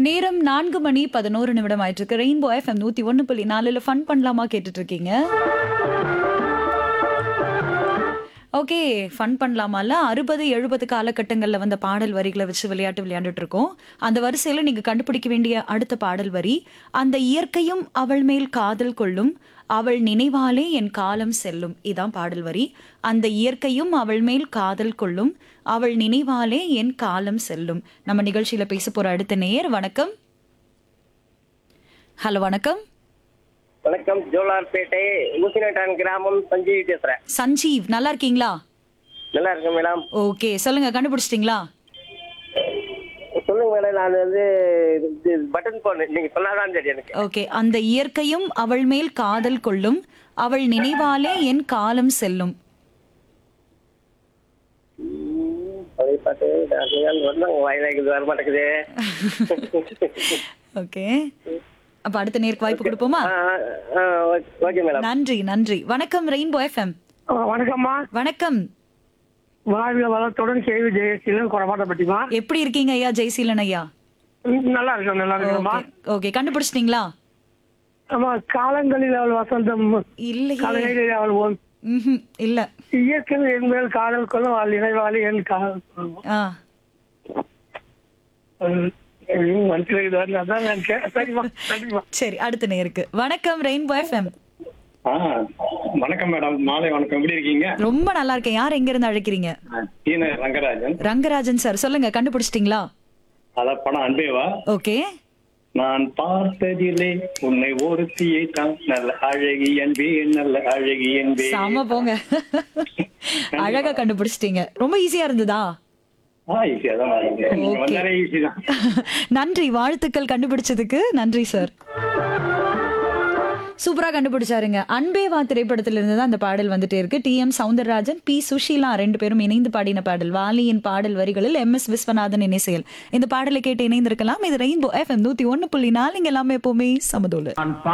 நேரம் நான்கு மணி பதினோரு நிமிடம் ஆயிட்டு இருக்கு ரெயின்போ எஃப்எம் நூத்தி ஒன்னு புள்ளி நாலுல ஃபன் பண்ணலாமா கேட்டுட்டு இருக்கீங்க ஓகே ஃபன் பண்ணலாமால அறுபது எழுபது காலகட்டங்களில் வந்த பாடல் வரிகளை வச்சு விளையாட்டு விளையாண்டுட்டு இருக்கோம் அந்த வரிசையில் நீங்கள் கண்டுபிடிக்க வேண்டிய அடுத்த பாடல் வரி அந்த இயற்கையும் அவள் மேல் காதல் கொள்ளும் அவள் நினைவாலே என் காலம் செல்லும் இதான் பாடல் வரி அந்த இயற்கையும் அவள் மேல் காதல் கொள்ளும் அவள் நினைவாலே என் காலம் செல்லும் நம்ம நிகழ்ச்சியில பேச போற அடுத்த நேயர் வணக்கம் ஹலோ வணக்கம் வணக்கம் ஜோலார்பேட்டை ஊசினட்டான் கிராமம் சஞ்சீவி பேசுறேன் சஞ்சீவ் நல்லா இருக்கீங்களா நல்லா இருக்கேன் மேடம் ஓகே சொல்லுங்க கண்டுபிடிச்சிட்டிங்களா சொல்லுங்க மேடம் நான் வந்து இது பட்டன் போன் நீங்க சொன்னாதான் தெரியும் எனக்கு ஓகே அந்த இயற்கையும் அவள் மேல் காதல் கொள்ளும் அவள் நினைவாலே என் காலம் செல்லும் அதை பார்த்து நான் கொஞ்ச நாள் வந்தாங்க வாயிலாக்கு வர மாட்டேங்குது ஓகே அப்ப அடுத்த நேருக்கு வாய்ப்பு கொடுப்போமா ஓகே மேடம் நன்றி நன்றி வணக்கம் ரெயின்போ எஃப்எம் வணக்கம்மா வணக்கம் வாழ்க வளத்துடன் கேள்வி ஜெயசீலன் குறமாட்டப்பட்டிமா எப்படி இருக்கீங்க ஐயா ஜெய்சீலன் ஐயா நல்லா இருக்கேன் நல்லா இருக்கேம்மா ஓகே ஓகே கண்டுபிடிச்சிட்டீங்களா ஆமா காலங்களில் அவள் வசந்தம் இல்லையே கலைகளில் அவள் ஓன் ம்ஹும், இல்ல இயற்கை என் மேல் காதல் கொள்ளும் அவள் நினைவாளி என் காதல் கொள்ளும் ஆ மனசுல இது வரல அதான் நான் கே- சரிம்மா நன்றிம்மா சரி அடுத்த நேருக்கு வணக்கம் ரெயின்போ எஃப்எம் ஆ வணக்கம் மேடம் மாலை வணக்கம் எப்படி இருக்கீங்க ரொம்ப நல்லா இருக்கேன் யார் எங்க இருந்து அழைக்கிறீங்க டீன ரங்கராஜன் ரங்கராஜன் சார் சொல்லுங்க கண்டுபிடிச்சிட்டீங்களா அத படம் அன்பேவா ஓகே நான் பார்த்ததிலே உன்னை ஒருத்தியை தான் நல்ல அழகி என்பே நல்ல அழகி என்பே சாம போங்க அழகா கண்டுபிடிச்சிட்டீங்க ரொம்ப ஈஸியா இருந்ததா ஆ ஈஸியா தான் நீங்க Okay. வந்தாலே ஈஸி தான் நன்றி வாழ்த்துக்கள் கண்டுபிடிச்சதுக்கு நன்றி சார் சூப்பரா கண்டுபிடிச்சாருங்க அன்பேவா திரைப்படத்துல இருந்து தான் அந்த பாடல் வந்துட்டே இருக்கு டி எம் சவுந்தரராஜன் பி சுஷீலா ரெண்டு பேரும் இணைந்து பாடின பாடல் வாலியின் பாடல் வரிகளில் எம் எஸ் விஸ்வநாதன் இணைசெயல் இந்த பாடலை கேட்டு இணைந்திருக்கலாம் இது ரெயின்போ எஃப்எம் நூத்தி ஒன்னு புள்ளி நாலு இங்க எல்லாமே எப்பவுமே சமதோல நான்